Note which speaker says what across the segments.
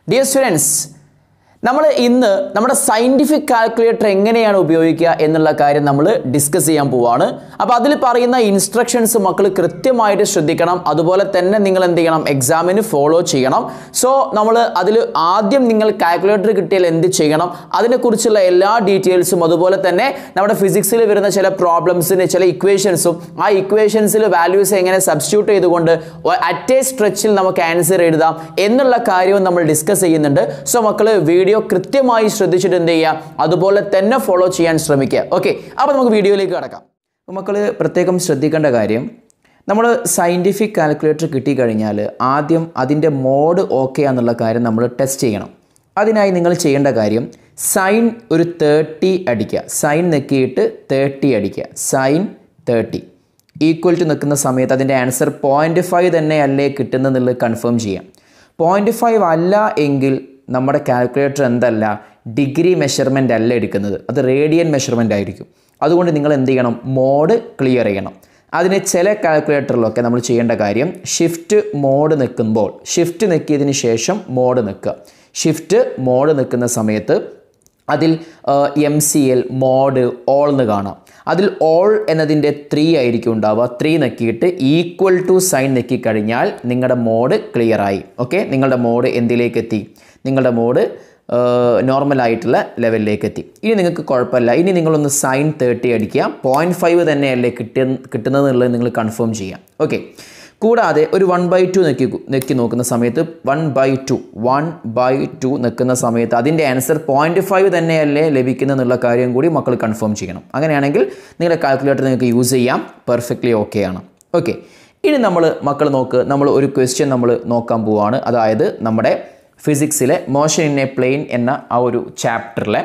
Speaker 1: dear students നമ്മൾ ഇന്ന് നമ്മുടെ സയൻറ്റിഫിക് കാൽക്കുലേറ്റർ എങ്ങനെയാണ് ഉപയോഗിക്കുക എന്നുള്ള കാര്യം നമ്മൾ ഡിസ്കസ് ചെയ്യാൻ പോവാണ് അപ്പോൾ അതിൽ പറയുന്ന ഇൻസ്ട്രക്ഷൻസ് മക്കൾ കൃത്യമായിട്ട് ശ്രദ്ധിക്കണം അതുപോലെ തന്നെ നിങ്ങൾ എന്ത് ചെയ്യണം എക്സാമിന് ഫോളോ ചെയ്യണം സോ നമ്മൾ അതിൽ ആദ്യം നിങ്ങൾ കാൽക്കുലേറ്റർ കിട്ടിയാൽ എന്ത് ചെയ്യണം അതിനെക്കുറിച്ചുള്ള എല്ലാ ഡീറ്റെയിൽസും അതുപോലെ തന്നെ നമ്മുടെ ഫിസിക്സിൽ വരുന്ന ചില പ്രോബ്ലംസിന് ചില ഇക്വേഷൻസും ആ ഇക്വേഷൻസിൽ വാല്യൂസ് എങ്ങനെ സബ്സ്റ്റിറ്റ്യൂട്ട് ചെയ്തുകൊണ്ട് അറ്റ് എ സ്ട്രെച്ചിൽ നമുക്ക് ആൻസർ എഴുതാം എന്നുള്ള കാര്യവും നമ്മൾ ഡിസ്കസ് ചെയ്യുന്നുണ്ട് സോ മക്കൾ വീഡിയോ കൃത്യമായി ശ്രദ്ധിച്ചിട്ട് എന്ത് ചെയ്യുക അതുപോലെ തന്നെ ഫോളോ ചെയ്യാൻ ശ്രമിക്കുക ഓക്കെ അപ്പോൾ നമുക്ക് വീഡിയോയിലേക്ക് കടക്കാം മക്കൾ പ്രത്യേകം ശ്രദ്ധിക്കേണ്ട കാര്യം നമ്മൾ സയൻറ്റിഫിക് കാൽക്കുലേറ്റർ കിട്ടിക്കഴിഞ്ഞാൽ ആദ്യം അതിൻ്റെ മോഡ് ഓക്കെ എന്നുള്ള കാര്യം നമ്മൾ ടെസ്റ്റ് ചെയ്യണം അതിനായി നിങ്ങൾ ചെയ്യേണ്ട കാര്യം സൈൻ ഒരു തേർട്ടി അടിക്കുക സൈൻ നെക്കിയിട്ട് തേർട്ടി അടിക്കുക സൈൻ തേർട്ടി ഈക്വൽ ടു നിൽക്കുന്ന സമയത്ത് അതിൻ്റെ ആൻസർ പോയിൻറ്റ് ഫൈവ് തന്നെ അല്ലേ കിട്ടുന്നതെന്നുള്ളത് കൺഫേം ചെയ്യാം പോയിൻറ്റ് ഫൈവ് അല്ല എങ്കിൽ നമ്മുടെ കാൽക്കുലേറ്റർ എന്തല്ല ഡിഗ്രി മെഷർമെൻ്റ് അല്ല എടുക്കുന്നത് അത് റേഡിയൻ മെഷർമെൻ്റ് ആയിരിക്കും അതുകൊണ്ട് നിങ്ങൾ എന്ത് ചെയ്യണം മോഡ് ക്ലിയർ ചെയ്യണം അതിന് ചില കാൽക്കുലേറ്ററിലൊക്കെ നമ്മൾ ചെയ്യേണ്ട കാര്യം ഷിഫ്റ്റ് മോഡ് നിൽക്കുമ്പോൾ ഷിഫ്റ്റ് നിൽക്കിയതിന് ശേഷം മോഡ് നിൽക്കുക ഷിഫ്റ്റ് മോഡ് നിൽക്കുന്ന സമയത്ത് അതിൽ M C L mode all എന്ന് കാണാം അതിൽ ഓൾ എന്നതിൻ്റെ ത്രീ ആയിരിക്കും ഉണ്ടാവുക ത്രീ നെക്കിയിട്ട് ഈക്വൽ ടു സൈൻ നെക്കിക്കഴിഞ്ഞാൽ നിങ്ങളുടെ മോഡ് ക്ലിയർ ആയി ഓക്കെ നിങ്ങളുടെ മോഡ് എന്തിലേക്ക് എത്തി നിങ്ങളുടെ മോഡ് നോർമൽ ആയിട്ടുള്ള ലെവലിലേക്ക് എത്തി ഇനി നിങ്ങൾക്ക് കുഴപ്പമില്ല ഇനി നിങ്ങളൊന്ന് സൈൻ തേർട്ടി അടിക്കുക പോയിൻറ്റ് ഫൈവ് തന്നെയല്ലേ കിട്ടിയ കിട്ടുന്നതെന്നുള്ളത് നിങ്ങൾ കൺഫേം ചെയ്യാം ഓക്കെ കൂടാതെ ഒരു വൺ ബൈ ടു നെക്കി നെക്കി നോക്കുന്ന സമയത്ത് one by two one by two നിൽക്കുന്ന സമയത്ത് അതിൻ്റെ ആൻസർ പോയിൻറ്റ് ഫൈവ് തന്നെയല്ലേ ലഭിക്കുന്നതെന്നുള്ള കാര്യം കൂടി മക്കൾ കൺഫേം ചെയ്യണം അങ്ങനെയാണെങ്കിൽ നിങ്ങളുടെ കാൽക്കുലേറ്റർ നിങ്ങൾക്ക് യൂസ് ചെയ്യാം പെർഫെക്റ്റ്ലി ഓക്കെ ആണ് ഓക്കെ ഇനി നമ്മൾ മക്കൾ നോക്ക് നമ്മൾ ഒരു ക്വസ്റ്റ്യൻ നമ്മൾ നോക്കാൻ പോവുകയാണ് അതായത് നമ്മുടെ ഫിസിക്സിലെ മോഷൻ ഇൻ എ പ്ലെയിൻ എന്ന ആ ഒരു ചാപ്റ്ററിലെ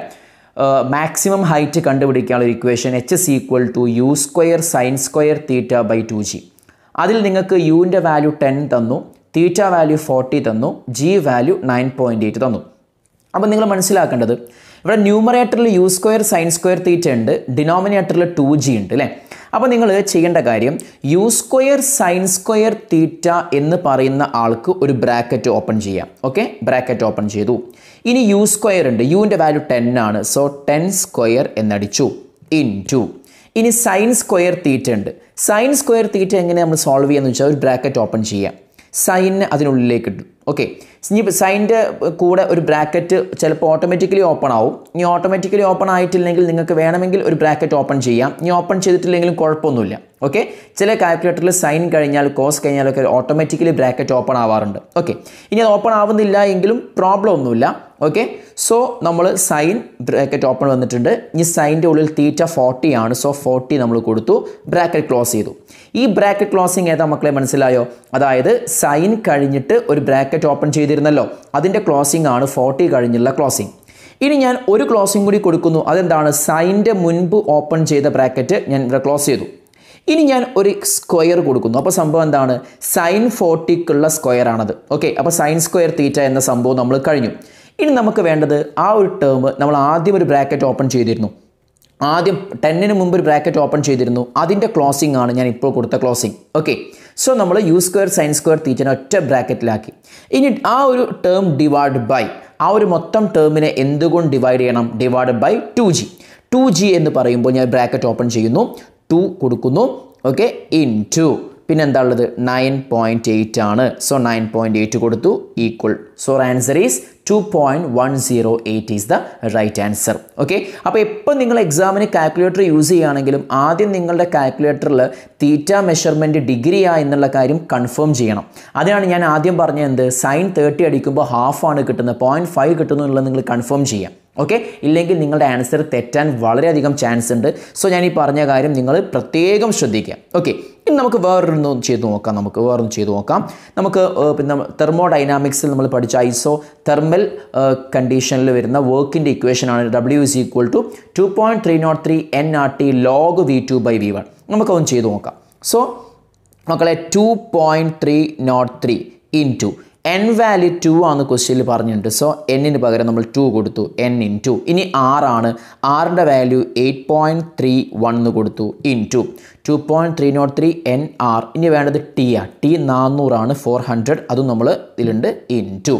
Speaker 1: മാക്സിമം ഹൈറ്റ് കണ്ടുപിടിക്കാനുള്ള ഒരു equation H S equal to U square sine square theta by two G അതിൽ നിങ്ങൾക്ക് യുവിൻ്റെ വാല്യൂ ടെൻ തന്നു തീറ്റ വാല്യൂ ഫോർട്ടി തന്നു G value nine point eight തന്നു അപ്പോൾ നിങ്ങൾ മനസ്സിലാക്കേണ്ടത് ഇവിടെ ന്യൂമറേറ്ററിൽ U square sine square theta ഉണ്ട് ഡിനോമിനേറ്ററിൽ ടു ജി ഉണ്ട് അല്ലേ അപ്പോൾ നിങ്ങൾ ചെയ്യേണ്ട കാര്യം U square sine square theta എന്ന് പറയുന്ന ആൾക്ക് ഒരു ബ്രാക്കറ്റ് ഓപ്പൺ ചെയ്യാം ഓക്കെ ബ്രാക്കറ്റ് ഓപ്പൺ ചെയ്തു ഇനി യു സ്ക്വയർ ഉണ്ട് യുവിൻ്റെ വാല്യൂ ടെൻ ആണ് സോ ടെൻ സ്ക്വയർ എന്നടിച്ചു ഇൻ ടു ഇനി സൈൻ സ്ക്വയർ തീറ്റ ഉണ്ട് സൈൻ സ്ക്വയർ തീറ്റ എങ്ങനെ നമ്മൾ സോൾവ് ചെയ്യാന്ന് വെച്ചാൽ ഒരു ബ്രാക്കറ്റ് ഓപ്പൺ ചെയ്യാം സൈനിന് അതിനുള്ളിലേക്ക് ഇട്ടു ഓക്കെ ഇനി സൈൻ്റെ കൂടെ ഒരു ബ്രാക്കറ്റ് ചിലപ്പോൾ ഓട്ടോമാറ്റിക്കലി ഓപ്പൺ ആവും ഇനി ഓട്ടോമാറ്റിക്കലി ഓപ്പൺ ആയിട്ടില്ലെങ്കിൽ നിങ്ങൾക്ക് വേണമെങ്കിൽ ഒരു ബ്രാക്കറ്റ് ഓപ്പൺ ചെയ്യാം ഇനി ഓപ്പൺ ചെയ്തിട്ടില്ലെങ്കിലും കുഴപ്പമൊന്നുമില്ല ഓക്കെ ചില കാൽക്കുലേറ്ററിൽ സൈൻ കഴിഞ്ഞാൽ കോസ് കഴിഞ്ഞാലൊക്കെ ഓട്ടോമാറ്റിക്കലി ബ്രാക്കറ്റ് ഓപ്പൺ ആവാറുണ്ട് ഓക്കെ ഇനി അത് ഓപ്പൺ ആവുന്നില്ല എങ്കിലും പ്രോബ്ലം ഒന്നുമില്ല ഓക്കെ സോ നമ്മൾ സൈൻ ബ്രാക്കറ്റ് ഓപ്പൺ വന്നിട്ടുണ്ട് ഇനി സൈൻ്റെ ഉള്ളിൽ തീറ്റ ഫോർട്ടി ആണ് സോ ഫോർട്ടി നമ്മൾ കൊടുത്തു ബ്രാക്കറ്റ് ക്ലോസ് ചെയ്തു ഈ ബ്രാക്കറ്റ് ക്ലോസിങ് ഏതാ മക്കളെ മനസ്സിലായോ അതായത് സൈൻ കഴിഞ്ഞിട്ട് ഒരു ബ്രാക്കറ്റ് ഓപ്പൺ ചെയ്തിരുന്നല്ലോ അതിൻ്റെ ക്ലോസിംഗ് ആണ് ഫോർട്ടി കഴിഞ്ഞുള്ള ക്ലോസിംഗ് ഇനി ഞാൻ ഒരു ക്ലോസിംഗ് കൂടി കൊടുക്കുന്നു അതെന്താണ് സൈൻ്റെ മുൻപ് ഓപ്പൺ ചെയ്ത ബ്രാക്കറ്റ് ഞാൻ ഇവിടെ ക്ലോസ് ചെയ്തു ഇനി ഞാൻ ഒരു സ്ക്വയർ കൊടുക്കുന്നു അപ്പോൾ സംഭവം എന്താണ് സൈൻ ഫോർട്ടിക്കുള്ള സ്ക്വയർ ആണത് ഓക്കെ അപ്പോൾ സൈൻ സ്ക്വയർ തീറ്റ എന്ന സംഭവം നമ്മൾ കഴിഞ്ഞു ഇനി നമുക്ക് വേണ്ടത് ആ ഒരു ടേം നമ്മൾ ആദ്യം ഒരു ബ്രാക്കറ്റ് ഓപ്പൺ ചെയ്തിരുന്നു ആദ്യം ടെന്നിന് മുമ്പ് ഒരു ബ്രാക്കറ്റ് ഓപ്പൺ ചെയ്തിരുന്നു അതിൻ്റെ ക്ലോസിംഗ് ആണ് ഞാൻ ഇപ്പോൾ കൊടുത്ത ക്ലോസിംഗ് ഓക്കെ സോ നമ്മൾ യു സ്ക്വയർ സൈൻ സ്ക്വയർ തീറ്റനെ ഒറ്റ ബ്രാക്കറ്റിലാക്കി ഇനി ആ ഒരു ടേം ഡിവൈഡ് ബൈ ആ ഒരു മൊത്തം ടേമിനെ എന്തുകൊണ്ട് ഡിവൈഡ് ചെയ്യണം divide by two G two G എന്ന് പറയുമ്പോൾ ഞാൻ ബ്രാക്കറ്റ് ഓപ്പൺ ചെയ്യുന്നു ടു കൊടുക്കുന്നു ഓക്കെ ഇൻ ടു പിന്നെ എന്താ ഉള്ളത് നയൻ പോയിൻറ്റ് എയ്റ്റ് ആണ് സോ നയൻ പോയിൻറ്റ് എയ്റ്റ് കൊടുത്തു equal so answer is two point one zero eight is the right answer okay അപ്പോൾ എപ്പോൾ നിങ്ങൾ എക്സാമിന് കാൽക്കുലേറ്റർ യൂസ് ചെയ്യുകയാണെങ്കിലും ആദ്യം നിങ്ങളുടെ കാൽക്കുലേറ്ററിൽ തീറ്റ മെഷർമെൻറ്റ് ഡിഗ്രിയാ എന്നുള്ള കാര്യം കൺഫേം ചെയ്യണം അതിനാണ് ഞാൻ ആദ്യം പറഞ്ഞത് എന്ത് സൈൻ തേർട്ടി അടിക്കുമ്പോൾ ഹാഫ് ആണ് കിട്ടുന്നത് പോയിൻറ്റ് ഫൈവ് കിട്ടുന്നു എന്നുള്ളത് നിങ്ങൾ കൺഫേം ചെയ്യാം ഓക്കെ ഇല്ലെങ്കിൽ നിങ്ങളുടെ ആൻസർ തെറ്റാൻ വളരെയധികം ചാൻസ് ഉണ്ട് സോ ഞാൻ ഈ പറഞ്ഞ കാര്യം നിങ്ങൾ പ്രത്യേകം ശ്രദ്ധിക്കുക ഓക്കെ ഇനി നമുക്ക് വേറൊന്ന് ചെയ്ത് നോക്കാം നമുക്ക് വേറൊന്ന് ചെയ്ത് നോക്കാം നമുക്ക് പിന്നെ തെർമോ ഡൈനാമിക്സിൽ നമ്മൾ പഠിച്ച ഐസോ തെർമൽ കണ്ടീഷനിൽ വരുന്ന വർക്കിൻ്റെ ഇക്വേഷനാണ് W is equal to two point three nought three N R T log V two by V one നമുക്കൊന്ന് ചെയ്ത് നോക്കാം സോ മക്കളെ two point three nought three into N value two ആണ് ക്വസ്റ്റ്യനിൽ പറഞ്ഞിട്ടുണ്ട് സോ എന്നിന് പകരം നമ്മൾ ടു കൊടുത്തു എൻ ഇൻ ടു ഇനി ആറാണ് ആറിൻ്റെ value eight point three one എന്ന് കൊടുത്തു into two point three nought three N R ഇനി വേണ്ടത് ടി ആ ടി നാനൂറാണ് ഫോർ ഹൺഡ്രഡ് അതും നമ്മൾ ഇതിലുണ്ട് ഇൻ ടു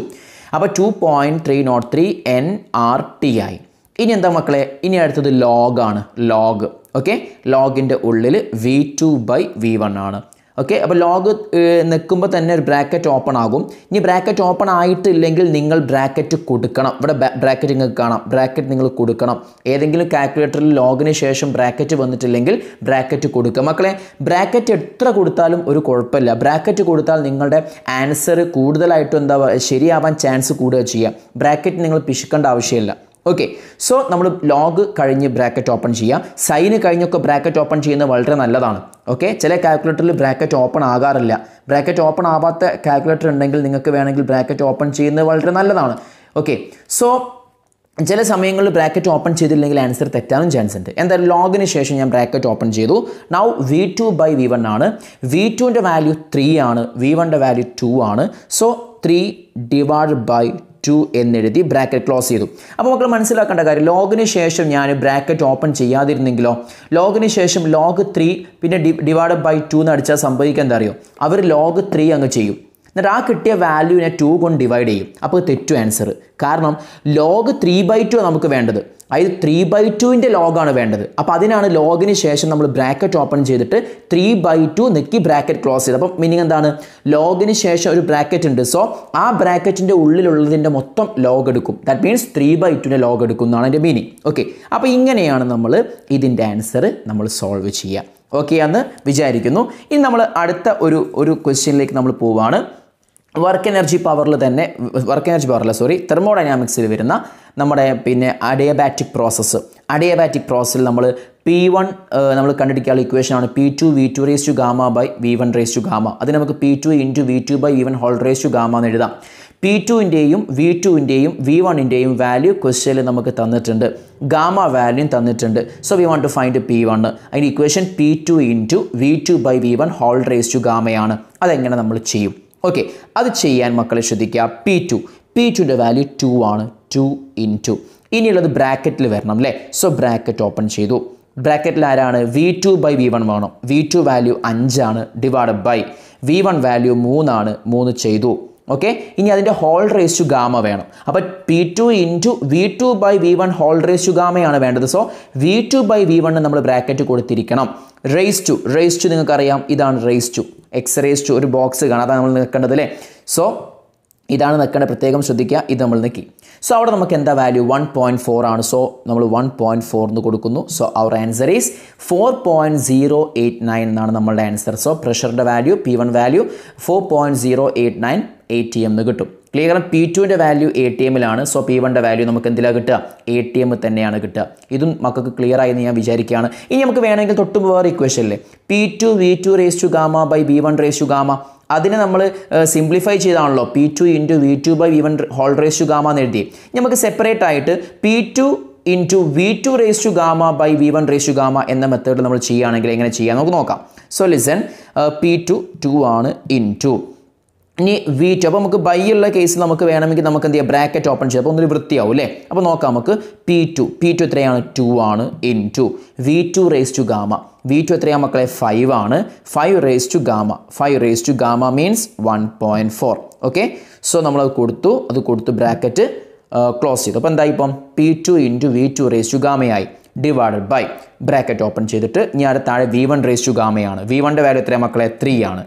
Speaker 1: അപ്പോൾ two point three nought three N R T ആയി ഇനി എന്താ മക്കളെ ഇനി അടുത്തത് ലോഗാണ് ലോഗ് ഓക്കെ ലോഗിൻ്റെ ഉള്ളിൽ V two by V one ആണ് ഓക്കെ അപ്പോൾ ലോഗ് നിൽക്കുമ്പോൾ തന്നെ ഒരു ബ്രാക്കറ്റ് ഓപ്പൺ ആകും ഇനി ബ്രാക്കറ്റ് ഓപ്പൺ ആയിട്ടില്ലെങ്കിൽ നിങ്ങൾ ബ്രാക്കറ്റ് കൊടുക്കണം ഇവിടെ ബ്രാക്കറ്റ് നിങ്ങൾക്ക് കാണാം ബ്രാക്കറ്റ് നിങ്ങൾ കൊടുക്കണം ഏതെങ്കിലും കാൽക്കുലേറ്ററിൽ ലോഗിന് ശേഷം ബ്രാക്കറ്റ് വന്നിട്ടില്ലെങ്കിൽ ബ്രാക്കറ്റ് കൊടുക്കുക മക്കളെ ബ്രാക്കറ്റ് എത്ര കൊടുത്താലും ഒരു കുഴപ്പമില്ല ബ്രാക്കറ്റ് കൊടുത്താൽ നിങ്ങളുടെ ആൻസർ കൂടുതലായിട്ടും എന്താ പറയുക ശരിയാവാൻ ചാൻസ് കൂടുക ചെയ്യുക ബ്രാക്കറ്റ് നിങ്ങൾ പിശുക്കേണ്ട ആവശ്യമില്ല ഓക്കെ സോ നമ്മൾ ലോഗ് കഴിഞ്ഞ് ബ്രാക്കറ്റ് ഓപ്പൺ ചെയ്യുക സൈന് കഴിഞ്ഞൊക്കെ ബ്രാക്കറ്റ് ഓപ്പൺ ചെയ്യുന്നത് വളരെ നല്ലതാണ് ഓക്കെ ചില കാൽക്കുലേറ്ററിൽ ബ്രാക്കറ്റ് ഓപ്പൺ ആകാറില്ല ബ്രാക്കറ്റ് ഓപ്പൺ ആവാത്ത കാൽക്കുലേറ്റർ ഉണ്ടെങ്കിൽ നിങ്ങൾക്ക് വേണമെങ്കിൽ ബ്രാക്കറ്റ് ഓപ്പൺ ചെയ്യുന്നത് വളരെ നല്ലതാണ് ഓക്കെ സോ ചില സമയങ്ങളിൽ ബ്രാക്കറ്റ് ഓപ്പൺ ചെയ്തില്ലെങ്കിൽ ആൻസർ തെറ്റാനും ചാൻസ് ഉണ്ട് എന്തായാലും ലോഗിന് ശേഷം ഞാൻ ബ്രാക്കറ്റ് ഓപ്പൺ ചെയ്തു now V two by V one ആണ് വി ടുവിൻ്റെ വാല്യൂ ത്രീ ആണ് വി വണ്ണിൻ്റെ വാല്യൂ ടു ആണ് so three divide by two എന്നെഴുതി ബ്രാക്കറ്റ് ക്ലോസ് ചെയ്തു അപ്പോൾ മക്കൾ മനസ്സിലാക്കേണ്ട കാര്യം ലോഗിന് ശേഷം ഞാൻ ബ്രാക്കറ്റ് ഓപ്പൺ ചെയ്യാതിരുന്നെങ്കിലോ ലോഗിന് ശേഷം ലോഗ് ത്രീ പിന്നെ ഡി ഡിവൈഡ് ബൈ ടു എന്ന് അടിച്ചാൽ സംഭവിക്കുക എന്താ അറിയോ അവർ ലോഗ് ത്രീ അങ്ങ് ചെയ്യും എന്നിട്ട് ആ കിട്ടിയ വാല്യൂവിനെ ടു കൊണ്ട് ഡിവൈഡ് ചെയ്യും അപ്പോൾ തെറ്റു ആൻസർ കാരണം ലോഗ് ത്രീ ബൈ ടു നമുക്ക് വേണ്ടത് അതായത് ത്രീ ബൈ ടുവിൻ്റെ ലോഗാണ് വേണ്ടത് അപ്പോൾ അതിനാണ് ലോഗിന് ശേഷം നമ്മൾ ബ്രാക്കറ്റ് ഓപ്പൺ ചെയ്തിട്ട് ത്രീ ബൈ ടു നെക്കി ബ്രാക്കറ്റ് ക്ലോസ് ചെയ്ത് അപ്പം മീനിങ് എന്താണ് ലോഗിന് ശേഷം ഒരു ബ്രാക്കറ്റ് ഉണ്ട് സോ ആ ബ്രാക്കറ്റിൻ്റെ ഉള്ളിലുള്ളതിൻ്റെ മൊത്തം ലോഗ് എടുക്കും ദാറ്റ് മീൻസ് ത്രീ ബൈ ടുവിൻ്റെ ലോഗ് എടുക്കും എന്നാണ് എൻ്റെ മീനിങ് ഓക്കെ അപ്പോൾ ഇങ്ങനെയാണ് നമ്മൾ ഇതിൻ്റെ ആൻസർ നമ്മൾ സോൾവ് ചെയ്യുക ഓക്കെ എന്ന് വിചാരിക്കുന്നു ഇനി നമ്മൾ അടുത്ത ഒരു ഒരു ക്വസ്റ്റ്യനിലേക്ക് നമ്മൾ പോവുകയാണ് വർക്ക് എനർജി പവറിൽ തന്നെ വർക്ക് എനർജി പവറിൽ സോറി തെർമോഡൈനാമിക്സിൽ വരുന്ന നമ്മുടെ പിന്നെ അഡിയബാറ്റിക് പ്രോസസ്സ് അഡിയബാറ്റിക് പ്രോസസ്സിൽ നമ്മൾ പി വൺ നമ്മൾ കണ്ടുപിടിക്കാനുള്ള ഇക്വേഷൻ ആണ് P two V two raise to gamma by V one raise to gamma അത് നമുക്ക് P two into V two by V one whole raise to gamma എന്ന് എഴുതാം P ടുവിൻ്റെയും വി ടുവിൻ്റെയും വി വണ്ണിൻ്റെയും വാല്യൂ ക്വസ്റ്റ്യനിൽ നമുക്ക് തന്നിട്ടുണ്ട് ഗാമ വാല്യൂം തന്നിട്ടുണ്ട് so we want to find P one അതിൻ്റെ equation P two into V two by V one whole raise to ഗാമയാണ് അതെങ്ങനെ നമ്മൾ ചെയ്യും ഓക്കെ അത് ചെയ്യാൻ മക്കളെ ശ്രദ്ധിക്കുക പി ടു പി ടുൻ്റെ വാല്യൂ ടു ആണ് ടു ഇൻ ടു ഇനിയുള്ളത് ബ്രാക്കറ്റിൽ വരണം അല്ലേ സോ ബ്രാക്കറ്റ് ഓപ്പൺ ചെയ്തു ബ്രാക്കറ്റിൽ ആരാണ് V two by V one വേണം വി ടു വാല്യൂ അഞ്ചാണ് divide by V one value മൂന്നാണ് മൂന്ന് ചെയ്തു ഓക്കെ ഇനി അതിൻ്റെ ഹോൾ റേസ് ടു ഗാമ വേണം അപ്പോൾ P two into V two by V one whole raise to ഗാമയാണ് വേണ്ടത് so V two by V one നമ്മൾ ബ്രാക്കറ്റ് കൊടുത്തിരിക്കണം റേസ് ടു റേസ് ടു നിങ്ങൾക്കറിയാം ഇതാണ് raise to X raise to ഒരു box കാണാം അതാണ് നമ്മൾ നിൽക്കേണ്ടത് അല്ലേ സോ ഇതാണ് നിൽക്കേണ്ടത് പ്രത്യേകം ശ്രദ്ധിക്കുക ഇത് നമ്മൾ നിൽക്കി സോ അവിടെ നമുക്ക് എന്താ വാല്യൂ വൺ പോയിൻറ്റ് ഫോർ ആണ് സോ നമ്മൾ വൺ പോയിൻറ്റ് ഫോർ എന്ന് കൊടുക്കുന്നു so our answer is four point zero eight nine എന്നാണ് നമ്മളുടെ ആൻസർ സോ പ്രഷറിൻ്റെ value P one value four point zero eight nine A T M എന്ന് കിട്ടും clear P ടുവിൻ്റെ വാല്യൂ എ ടി എമ്മിലാണ് so P വണ്ണിൻ്റെ വാല്യൂ നമുക്ക് എന്തിലാണ് കിട്ടുക എ ടി എം തന്നെയാണ് കിട്ടുക ഇതും മക്കൾക്ക് ക്ലിയർ ആയി എന്ന് ഞാൻ വിചാരിക്കുകയാണ് ഇനി നമുക്ക് വേണമെങ്കിൽ തൊട്ട് വേറെ ഇക്വേഷൻ അല്ലേ P two V two raise to gamma by B one raise to gamma അതിനെ നമ്മൾ സിംപ്ലിഫൈ ചെയ്താണല്ലോ P two into V two by V one whole raise to gamma എന്ന് എഴുതി നമുക്ക് സെപ്പറേറ്റ് ആയിട്ട് P two into V two raise to gamma by V one raise to gamma എന്ന method നമ്മൾ ചെയ്യുകയാണെങ്കിൽ എങ്ങനെ ചെയ്യാം നമുക്ക് നോക്കാം so listen P two two ആണ് ഇൻ ടു ഇനി വി ടു അപ്പോൾ നമുക്ക് ബൈ ഉള്ള കേസിൽ നമുക്ക് വേണമെങ്കിൽ നമുക്ക് എന്ത് ചെയ്യാം ബ്രാക്കറ്റ് ഓപ്പൺ ചെയ്യാം അപ്പോൾ ഒന്നൊരു വൃത്തിയാവും അല്ലേ അപ്പോൾ നോക്കാം നമുക്ക് പി ടു പി ടു എത്രയാണ് ടു ആണ് into V two raise to gamma V two എത്രയാണ് മക്കളെ ഫൈവ് ആണ് five raise to gamma five raise to gamma means one point four okay so നമ്മളത് കൊടുത്തു അത് കൊടുത്തു ബ്രാക്കറ്റ് ക്ലോസ് ചെയ്തു അപ്പോൾ എന്തായി ഇപ്പം P two into V two raise to ഗാമയായി ഡിവൈഡഡ് ബൈ ബ്രാക്കറ്റ് ഓപ്പൺ ചെയ്തിട്ട് ഇനി അടുത്ത താഴെ വി വൺ റേസ് ടു ഗാമയാണ് വി വണ്ണിൻ്റെ വാല്യൂ എത്രയാണ് മക്കളെ ത്രീ ആണ്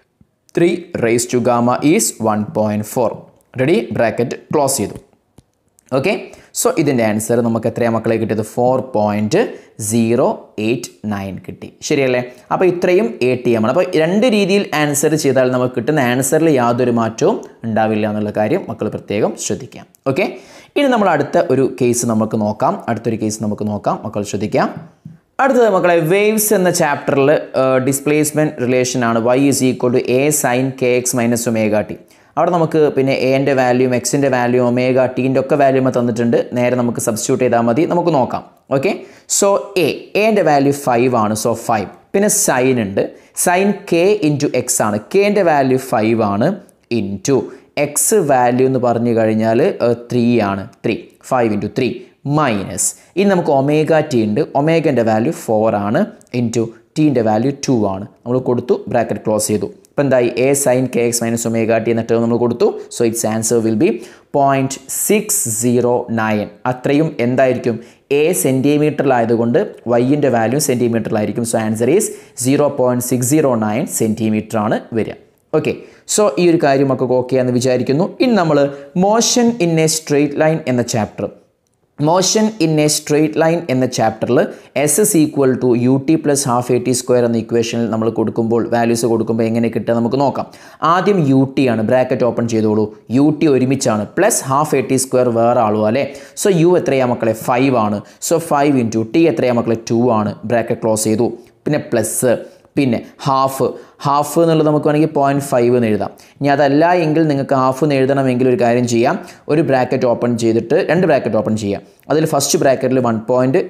Speaker 1: three raise to gamma is one point four ready bracket close ചെയ്തു ഓക്കെ സോ ഇതിൻ്റെ ആൻസർ നമുക്ക് എത്രയാണ് മക്കളെ കിട്ടിയത് four point zero eight nine കിട്ടി ശരിയല്ലേ അപ്പോൾ ഇത്രയും എ ടി എം ആണ് അപ്പോൾ രണ്ട് രീതിയിൽ ആൻസർ ചെയ്താൽ നമുക്ക് കിട്ടുന്ന ആൻസറിൽ യാതൊരു മാറ്റവും ഉണ്ടാവില്ല എന്നുള്ള കാര്യം മക്കൾ പ്രത്യേകം ശ്രദ്ധിക്കാം ഓക്കെ ഇനി നമ്മൾ അടുത്ത ഒരു കേസ് നമുക്ക് നോക്കാം അടുത്തൊരു കേസ് നമുക്ക് നോക്കാം മക്കൾ ശ്രദ്ധിക്കാം അടുത്തത് മക്കളെ വേവ്സ് എന്ന ചാപ്റ്ററിൽ ഡിസ്പ്ലേസ്മെൻറ്റ് റിലേഷൻ ആണ് Y is equal to A sine K X minus omega T അവിടെ നമുക്ക് പിന്നെ എൻ്റെ വാല്യൂം എക്സിൻ്റെ വാല്യൂ ഒമേഗ ടീൻ്റെ ഒക്കെ വാല്യൂം തന്നിട്ടുണ്ട് നേരെ നമുക്ക് സബ്സ്റ്റിറ്റ്യൂട്ട് ചെയ്താൽ മതി നമുക്ക് നോക്കാം ഓക്കെ സോ എ എൻ്റെ വാല്യൂ ഫൈവ് ആണ് സോ ഫൈവ് പിന്നെ സൈൻ ഉണ്ട് സൈൻ കെ ഇൻറ്റു എക്സ് ആണ് കെൻ്റെ വാല്യൂ ഫൈവ് ആണ് ഇൻറ്റു എക്സ് വാല്യൂ എന്ന് പറഞ്ഞു കഴിഞ്ഞാൽ ത്രീ ആണ് three five into three minus ഇനി നമുക്ക് ഒമേഗ ടി ഉണ്ട് ഒമേഗൻ്റെ വാല്യൂ ഫോർ ആണ് ഇൻറ്റു ടീൻ്റെ വാല്യൂ ടു ആണ് നമ്മൾ കൊടുത്തു ബ്രാക്കറ്റ് ക്ലോസ് ചെയ്തു ഇപ്പം എന്തായി A sine K X minus omega T എന്ന ടേം നമ്മൾ കൊടുത്തു so its answer will be point six zero nine അത്രയും എന്തായിരിക്കും എ സെൻറ്റിമീറ്ററിലായതുകൊണ്ട് വൈൻ്റെ വാല്യൂ സെൻറ്റിമീറ്ററിലായിരിക്കും so answer is zero point six zero nine centimetre ആണ് വരിക ഓക്കെ സോ ഈ ഒരു കാര്യമൊക്കെ ഓക്കെ എന്ന് വിചാരിക്കുന്നു ഇനി നമ്മൾ motion in a straight line എന്ന chapter motion in a straight line എന്ന ചാപ്റ്ററിൽ S S equal to U T plus half A T square എന്ന ഇക്വേഷനിൽ നമ്മൾ കൊടുക്കുമ്പോൾ വാല്യൂസ് കൊടുക്കുമ്പോൾ എങ്ങനെ കിട്ടുക നമുക്ക് നോക്കാം ആദ്യം യു ടി ആണ് ബ്രാക്കറ്റ് ഓപ്പൺ ചെയ്തോളൂ യു ടി ഒരുമിച്ചാണ് plus half A T square വേറെ ആളും അല്ലേ സോ യു എത്രയാ മക്കളെ ഫൈവ് ആണ് സോ ഫൈവ് ഇൻറ്റു ടി എത്രയാ മക്കളെ ടു ആണ് ബ്രാക്കറ്റ് ക്ലോസ് ചെയ്തു പിന്നെ പ്ലസ് പിന്നെ ഹാഫ് ഹാഫ് എന്നുള്ളത് നമുക്ക് വേണമെങ്കിൽ പോയിൻറ്റ് ഫൈവ് എന്ന് എഴുതാം ഇനി അതല്ല എങ്കിൽ നിങ്ങൾക്ക് ഹാഫ് എന്ന് എഴുതണമെങ്കിൽ ഒരു കാര്യം ചെയ്യാം ഒരു ബ്രാക്കറ്റ് ഓപ്പൺ ചെയ്തിട്ട് രണ്ട് ബ്രാക്കറ്റ് ഓപ്പൺ ചെയ്യാം അതിൽ ഫസ്റ്റ് ബ്രാക്കറ്റിൽ one point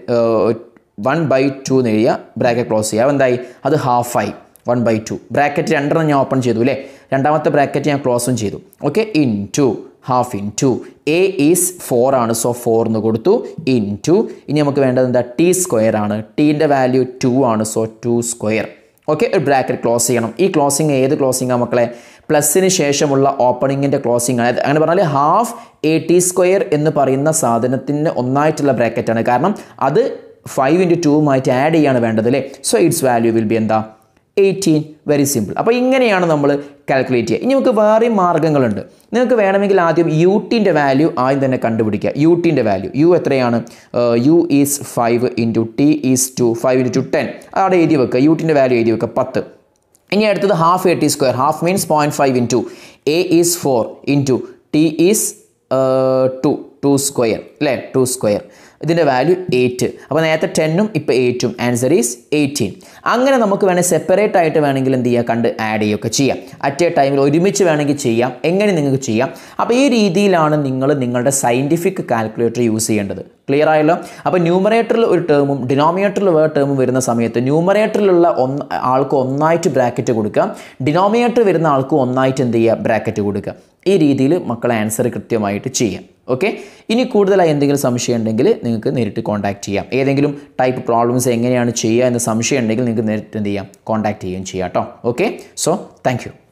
Speaker 1: one by two എന്ന് എഴുതുക ബ്രാക്കറ്റ് ക്ലോസ് ചെയ്യുക എന്തായി അത് ഹാഫായി വൺ ബൈ ടു ബ്രാക്കറ്റ് രണ്ടെണ്ണം ഞാൻ ഓപ്പൺ ചെയ്തു അല്ലേ രണ്ടാമത്തെ ബ്രാക്കറ്റ് ഞാൻ ക്ലോസും ചെയ്തു okay into half into A is four ആണ് സോ ഫോർ എന്ന് കൊടുത്തു ഇൻ ടു ഇനി നമുക്ക് വേണ്ടത് എന്താ ടി സ്ക്വയർ ആണ് ടീൻ്റെ വാല്യൂ ടു ആണ് സോ ടു സ്ക്വയർ ഓക്കെ ഒരു ബ്രാക്കറ്റ് ക്ലോസ് ചെയ്യണം ഈ ക്ലോസിങ് ഏത് ക്ലോസിംഗ് മക്കളെ പ്ലസിന് ശേഷമുള്ള ഓപ്പണിങ്ങിൻ്റെ ക്ലോസിംഗ് ആണ് അങ്ങനെ പറഞ്ഞാൽ ഹാഫ് എ ടി സ്ക്വയർ എന്ന് പറയുന്ന സാധനത്തിന് ഒന്നായിട്ടുള്ള ബ്രാക്കറ്റാണ് കാരണം അത് ഫൈവ് ഇൻറ്റു ടൂവുമായിട്ട് ആഡ് ചെയ്യാണ് വേണ്ടത് അല്ലേ so its value will be എന്താ എയ്റ്റീൻ വെരി സിമ്പിൾ അപ്പോൾ ഇങ്ങനെയാണ് നമ്മൾ കാൽക്കുലേറ്റ് ചെയ്യുക ഇനി നമുക്ക് വേറെയും മാർഗ്ഗങ്ങളുണ്ട് നിങ്ങൾക്ക് വേണമെങ്കിൽ ആദ്യം യു ടിൻ്റെ വാല്യൂ ആദ്യം തന്നെ കണ്ടുപിടിക്കുക യു ടിൻ്റെ വാല്യൂ യു എത്രയാണ് U is five into T is two five into two ten അവിടെ എഴുതി വെക്കുക യു ടിൻ്റെ വാല്യൂ എഴുതി വെക്കുക പത്ത് ഇനി അടുത്തത് half A T square half means point five into A is four into T is two two square അല്ലേ ടു സ്ക്വയർ ഇതിൻ്റെ വാല്യൂ എയ്റ്റ് അപ്പോൾ നേരത്തെ ടെന്നും ഇപ്പോൾ എയ്റ്റും ആൻസർ ഈസ് എയ്റ്റീൻ അങ്ങനെ നമുക്ക് വേണമെങ്കിൽ സെപ്പറേറ്റ് ആയിട്ട് വേണമെങ്കിൽ എന്ത് ചെയ്യുക കണ്ട് ആഡ് ചെയ്യുകയൊക്കെ ചെയ്യാം അറ്റ് എ ടൈമിൽ ഒരുമിച്ച് വേണമെങ്കിൽ ചെയ്യാം എങ്ങനെ നിങ്ങൾക്ക് ചെയ്യാം അപ്പോൾ ഈ രീതിയിലാണ് നിങ്ങൾ നിങ്ങളുടെ സയൻറ്റിഫിക് കാൽക്കുലേറ്റർ യൂസ് ചെയ്യേണ്ടത് ക്ലിയർ ആയല്ലോ അപ്പോൾ ന്യൂമറേറ്ററിൽ ഒരു ടേമും ഡിനോമിനേറ്ററിൽ വേറെ ടേമും വരുന്ന സമയത്ത് ന്യൂമറേറ്ററിലുള്ള ഒന്ന് ആൾക്ക് ഒന്നായിട്ട് ബ്രാക്കറ്റ് കൊടുക്കുക ഡിനോമിനേറ്റർ വരുന്ന ആൾക്ക് ഒന്നായിട്ട് എന്ത് ചെയ്യുക ബ്രാക്കറ്റ് കൊടുക്കുക ഈ രീതിയിൽ മക്കളെ ആൻസർ കൃത്യമായിട്ട് ചെയ്യാം ഓക്കെ ഇനി കൂടുതലായി എന്തെങ്കിലും സംശയം ഉണ്ടെങ്കിൽ നിങ്ങൾക്ക് നേരിട്ട് കോൺടാക്ട് ചെയ്യാം ഏതെങ്കിലും ടൈപ്പ് പ്രോബ്ലംസ് എങ്ങനെയാണ് ചെയ്യുക എന്ന് സംശയം ഉണ്ടെങ്കിൽ നിങ്ങൾക്ക് നേരിട്ട് എന്ത് ചെയ്യാം കോൺടാക്ട് ചെയ്യുകയും ചെയ്യാം കേട്ടോ ഓക്കെ സോ താങ്ക്